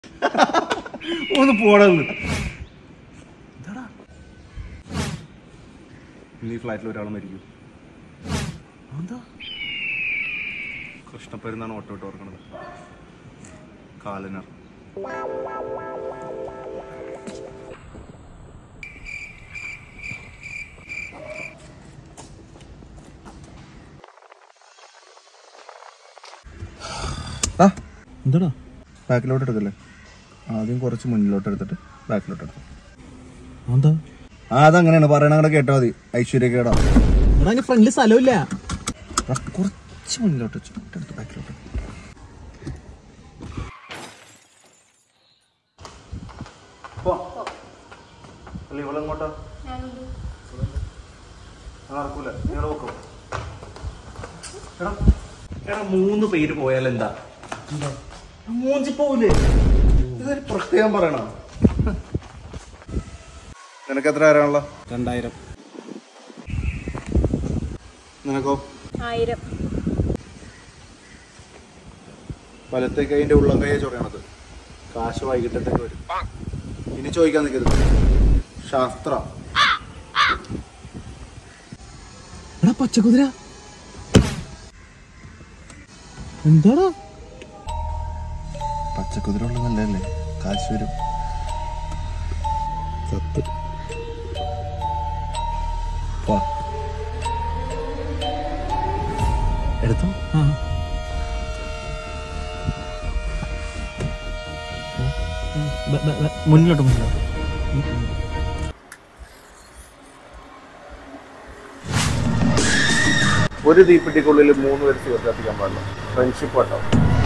ഒന്ന് പോടന്ന് ഈ ഫ്ലാറ്റിൽ ഒരാൾ മരിക്കും എന്താ കൃഷ്ണപ്പരുന്നാണ് ഓട്ടോ ഇട്ട് ഓർക്കണത് കാലനർ ആ എന്താടാ ബാക്കിലോട്ട് എടുക്കല്ലേ ആദ്യം കുറച്ച് മുന്നിലോട്ട് എടുത്തിട്ട് ബാക്കിലോട്ട് എടുത്തു എന്താ ആ അതങ്ങനെയാണ് പറയണ കൂടെ കേട്ടാ മതി ഐശ്വര്യക്കേടാ എടാ അതിന്റെ ഫ്രണ്ടില് സ്ഥലമില്ല ആ, കുറച്ച് മുന്നിലോട്ട് വെച്ചു എടുത്ത് ബാക്കിലോട്ട് ഇവളെങ്ങോട്ടാ നടക്കൂല നിങ്ങൾ നോക്കോ എടാ എടാ മൂന്ന് പേര് പോയാൽ എന്താ മൂഞ്ചി പോവില്ലേ ഇതൊരു പ്രത്യേകം പറയണ നിനക്ക് എത്ര ആരാണല്ലോ രണ്ടായിരം നിനക്കോ ആയിരം വലത്തെ കൈന്റെ ഉള്ളം കൈയെ ചൊറിയണത് കാശ് വൈകിട്ടത്തേക്ക് വരും ഇനി ചോദിക്കാൻ നിൽക്കരുത് ശാസ്ത്ര എടാ പച്ചക്കുതിര എന്താടാ പച്ചക്കുതിര ഉള്ളത് നല്ലതല്ലേ കാശ് വരും സത്ത് പോ. എടുത്തോ ആ ബ- ബ- ബ- മുന്നിലോട്ട് മുന്നിലോട്ട് ഒരു തീപ്പെട്ടിക്കുള്ളിൽ മൂന്ന് പേര് സിഗരറ്റ് കത്തിക്കാൻ പാടില്ല ഫ്രണ്ട്ഷിപ്പ് കേട്ടോ